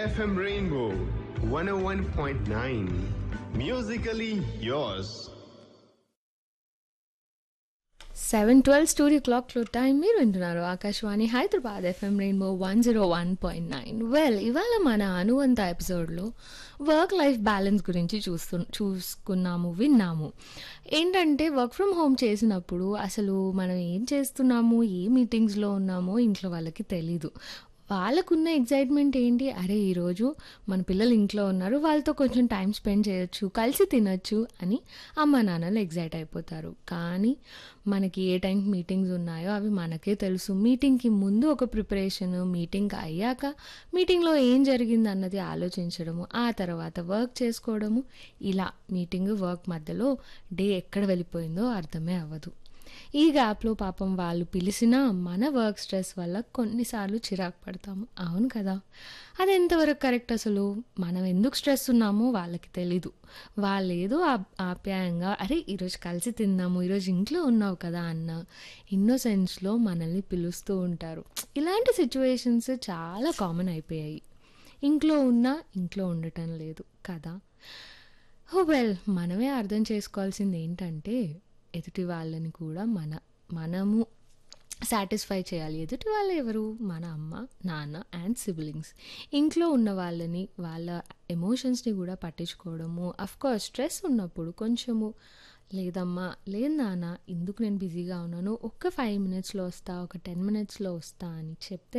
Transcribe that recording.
FM Rainbow 101.9. Musically yours. Seven twelve studio క్లాక్లో time మీరు వింటున్నారు Akashvani Hyderabad FM rainbow one zero one point nine well ఇవాళ మన అనువంత ఎపిసోడ్లో వర్క్ లైఫ్ బ్యాలెన్స్ గురించి చూస్తు చూసుకున్నాము విన్నాము ఏంటంటే వర్క్ ఫ్రమ్ హోమ్ చేసినప్పుడు అసలు మనం ఏం చేస్తున్నాము ఏ మీటింగ్స్లో ఉన్నామో ఇంట్లో వాళ్ళకి తెలీదు వాళ్ళకున్న ఎగ్జైట్మెంట్ ఏంటి అరే ఈరోజు మన పిల్లలు ఇంట్లో ఉన్నారు వాళ్ళతో కొంచెం టైం స్పెండ్ చేయొచ్చు కలిసి తినొచ్చు అని అమ్మ నాన్నలు ఎగ్జైట్ అయిపోతారు కానీ మనకి ఏ టైంకి మీటింగ్స్ ఉన్నాయో అవి మనకే తెలుసు మీటింగ్కి ముందు ఒక ప్రిపరేషన్ మీటింగ్ అయ్యాక మీటింగ్లో ఏం జరిగింది అన్నది ఆలోచించడము ఆ తర్వాత వర్క్ చేసుకోవడము ఇలా మీటింగ్ వర్క్ మధ్యలో డే ఎక్కడ వెళ్ళిపోయిందో అర్థమే అవ్వదు ఈ గ్యాప్లో పాపం వాళ్ళు పిలిచినా మన వర్క్ స్ట్రెస్ వల్ల కొన్నిసార్లు చిరాకు పడతాము అవును కదా అది ఎంతవరకు కరెక్ట్ అసలు మనం ఎందుకు స్ట్రెస్ ఉన్నామో వాళ్ళకి తెలీదు వాళ్ళు ఏదో ఆ- ఆప్యాయంగా అరే ఈరోజు కలిసి తిందాము ఈరోజు ఇంట్లో ఉన్నావు కదా అన్న ఇన్నోసెన్స్లో మనల్ని పిలుస్తూ ఉంటారు ఇలాంటి సిచ్యువేషన్స్ చాలా కామన్ అయిపోయాయి ఇంట్లో ఉన్నా ఇంట్లో ఉండటం లేదు కదా ఓ వెల్ మనమే అర్థం చేసుకోవాల్సింది ఏంటంటే ఎదుటి వాళ్ళని కూడా మన మనము సాటిస్ఫై చేయాలి ఎదుటి వాళ్ళు ఎవరు మన అమ్మ నాన్న అండ్ సిబ్లింగ్స్ ఇంట్లో ఉన్న వాళ్ళని వాళ్ళ ఎమోషన్స్ని కూడా పట్టించుకోవడము కోర్స్ స్ట్రెస్ ఉన్నప్పుడు కొంచెము లేదమ్మా లేదు నాన్న ఇందుకు నేను బిజీగా ఉన్నాను ఒక్క ఫైవ్ మినిట్స్లో వస్తా ఒక టెన్ మినిట్స్లో వస్తా అని చెప్తే